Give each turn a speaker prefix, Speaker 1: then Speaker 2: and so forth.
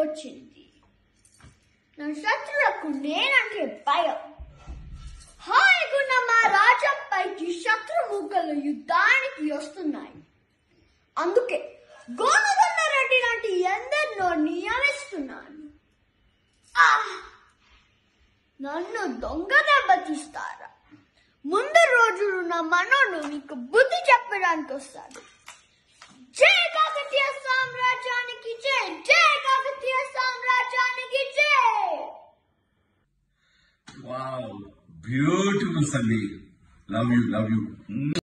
Speaker 1: వచ్చింది నా శత్రులకు నేనంటే భయం హాయిగున్న మా రాజంపైకి శత్రుముఖలు యుద్ధానికి వస్తున్నాయి అందుకే గోనగొండ రెడ్డి లాంటి ఎందరినో నియమిస్తున్నాను ఆహ్! నన్ను దొంగ దెబ్బతీస్తారా ముందు రోజు నా మనోడు నీకు బుద్ధి చెప్పడానికి వస్తాడు జై కాకతీయ సామ్రాజ్యానికి జై జై కాకతీయ సామ్రాజ్యానికి జై
Speaker 2: Wow, beautiful Sandeep. Love you, love you.